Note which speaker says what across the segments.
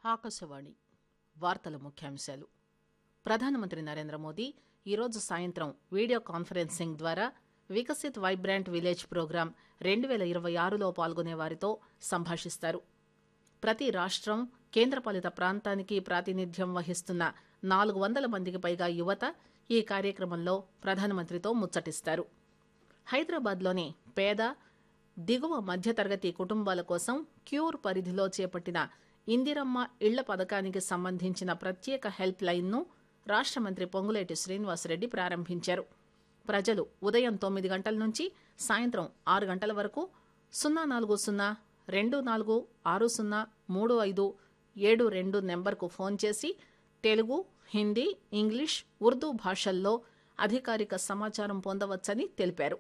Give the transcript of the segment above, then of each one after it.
Speaker 1: ఆకాశవాణి వార్తల ముఖ్యాంశాలు ప్రధానమంత్రి నరేంద్ర మోదీ ఈరోజు సాయంత్రం వీడియో కాన్ఫరెన్సింగ్ ద్వారా వికసిత్ వైబ్రాంట్ విలేజ్ ప్రోగ్రాం రెండు పేల ఇరవై ఆరులో పాల్గొనే వారితో సంభాషిస్తారు ప్రతి రాష్టం కేంద్రపాలిత ప్రాంతానికి ప్రాతినిధ్యం వహిస్తున్న నాలుగు వందల మందికి పైగా యువత ఈ కార్యక్రమంలో ప్రధానమంత్రితో ముచ్చటిస్తారు హైదరాబాద్లోని పేద దిగువ మధ్యతరగతి కుటుంబాల కోసం క్యూర్ పరిధిలో చేపట్టిన ఇందిరమ్మ ఇళ్ల పథకానికి సంబంధించిన ప్రత్యేక హెల్ప్ లైన్ను రాష్ట మంత్రి పొంగులేటి శ్రీనివాసరెడ్డి ప్రారంభించారు ప్రజలు ఉదయం తొమ్మిది గంటల నుంచి సాయంత్రం ఆరు గంటల వరకు సున్నా నాలుగు సున్నా రెండు నాలుగు ఆరు సున్నా మూడు ఐదు ఏడు రెండు నెంబర్కు ఫోన్ చేసి తెలుగు హిందీ ఇంగ్లీష్ ఉర్దూ భాషల్లో అధికారిక సమాచారం పొందవచ్చని తెలిపారు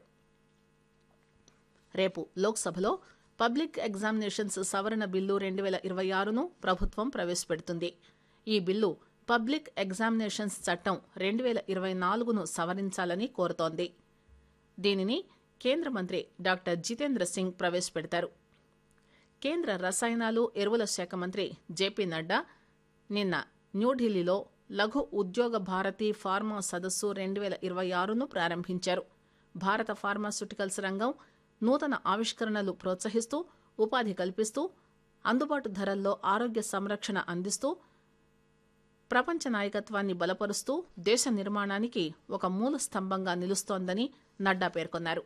Speaker 1: రేపు లోక్సభలో పబ్లిక్ ఎగ్జామినేషన్స్ సవరణ బిల్లు రెండు వేల ఇరవై ఆరును ప్రభుత్వం ప్రవేశపెడుతుంది ఈ బిల్లు పబ్లిక్ ఎగ్జామినేషన్స్ చట్టం రెండు వేల ఇరవై నాలుగును సవరించాలని కోరుతోంది దీనిని కేంద్ర మంత్రి డాక్టర్ జితేంద్ర సింగ్ ప్రవేశపెడతారు కేంద్ర రసాయనాలు ఎరువుల శాఖ మంత్రి జేపీ నడ్డా నిన్న న్యూఢిల్లీలో లఘు ఉద్యోగ భారతి ఫార్మా సదస్సు రెండు వేల ఇరవై ఆరును ప్రారంభించారు భారత ఫార్మాస్యూటికల్స్ రంగం నూతన ఆవిష్కరణలు ప్రోత్సహిస్తూ ఉపాధి కల్పిస్తూ అందుబాటు ధరల్లో ఆరోగ్య సంరక్షణ అందిస్తూ ప్రపంచ నాయకత్వాన్ని బలపరుస్తూ దేశ నిర్మాణానికి ఒక మూల స్తంభంగా నిలుస్తోందని నడ్డా పేర్కొన్నారు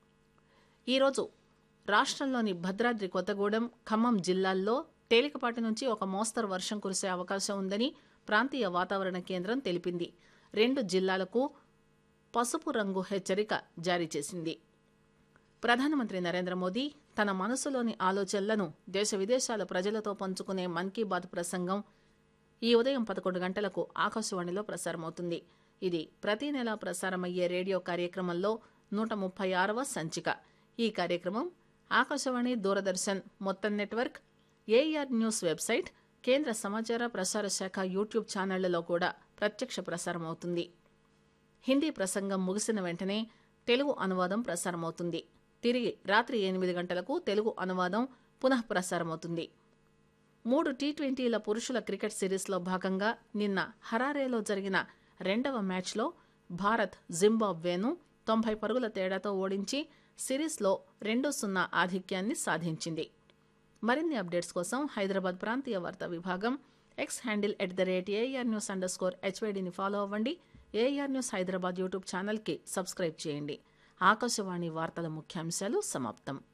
Speaker 1: ఈరోజు రాష్ట్రంలోని భద్రాద్రి కొత్తగూడెం ఖమ్మం జిల్లాల్లో తేలికపాటి నుంచి ఒక మోస్తరు వర్షం కురిసే అవకాశం ఉందని ప్రాంతీయ వాతావరణ కేంద్రం తెలిపింది రెండు జిల్లాలకు పసుపు రంగు హెచ్చరిక జారీ చేసింది ప్రధానమంత్రి నరేంద్ర మోదీ తన మనసులోని ఆలోచనలను దేశ విదేశాల ప్రజలతో పంచుకునే మన్ కీ బాత్ ప్రసంగం ఈ ఉదయం పదకొండు గంటలకు ఆకాశవాణిలో ప్రసారమవుతుంది ఇది ప్రతి నెలా ప్రసారమయ్యే రేడియో కార్యక్రమంలో నూట ముప్పై ఆరవ సంచిక ఈ కార్యక్రమం ఆకాశవాణి దూరదర్శన్ మొత్తం నెట్వర్క్ ఏఆర్ న్యూస్ వెబ్సైట్ కేంద్ర సమాచార ప్రసార శాఖ యూట్యూబ్ ఛానళ్లలో కూడా ప్రత్యక్ష ప్రసారమవుతుంది హిందీ ప్రసంగం ముగిసిన వెంటనే తెలుగు అనువాదం ప్రసారమవుతుంది తిరిగి రాత్రి ఎనిమిది గంటలకు తెలుగు అనువాదం పునః ప్రసారమవుతుంది మూడు టీ ట్వంటీల పురుషుల క్రికెట్ సిరీస్లో భాగంగా నిన్న హరారేలో జరిగిన రెండవ మ్యాచ్లో భారత్ జింబాబ్వేను తొంభై పరుగుల తేడాతో ఓడించి సిరీస్లో రెండు సున్నా ఆధిక్యాన్ని సాధించింది మరిన్ని అప్డేట్స్ కోసం హైదరాబాద్ ప్రాంతీయ వార్తా విభాగం X handle at the rate AIR news underscore స్కోర్ హెచ్వైడిని ఫాలో అవ్వండి ఏఆర్ న్యూస్ హైదరాబాద్ యూట్యూబ్ ఛానల్కి సబ్స్క్రైబ్ చేయండి ఆకాశవాణి వార్తల ముఖ్యాంశాలు సమాప్తం